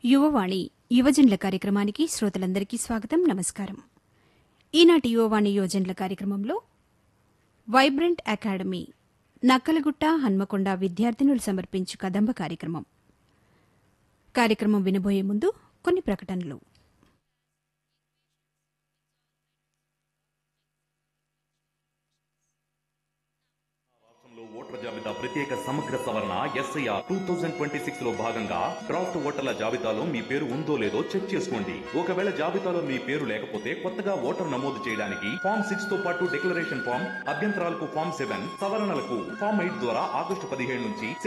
యువవాణి యువజనుల కార్యక్రమానికి శ్రోతలందరికీ స్వాగతం నమస్కారం ఈనాటి యువవాణి యువజనుల కార్యక్రమంలో వైబ్రెంట్ అకాడమీ నక్కలగుట్ట హన్మకొండ విద్యార్థినులు సమర్పించు కదంబ కార్యక్రమం కార్యక్రమం వినబోయే ముందు కొన్ని ప్రకటనలు రాష్ట్రంలో ఓటర్ల జాబితా ప్రత్యేక సమగ్ర సవరణ SIR two thousand twenty six లో భాగంగా డ్రాఫ్ట్ ఓటర్ల జాబితాలో మీ పేరు ఉందో లేదో చెక్ చేసుకోండి ఒకవేళ జాబితాలో మీ పేరు లేకపోతే కొత్తగా ఓటర్ నమోదు చేయడానికి ఫామ్ సిక్స్ తో పాటు డిక్లరేషన్ ఫామ్ అభ్యంతరాలకు ఫామ్ సెవెన్ సవరణలకు ఫామ్ ఎయిట్ ద్వారా ఆగస్టు పదిహేడు నుంచి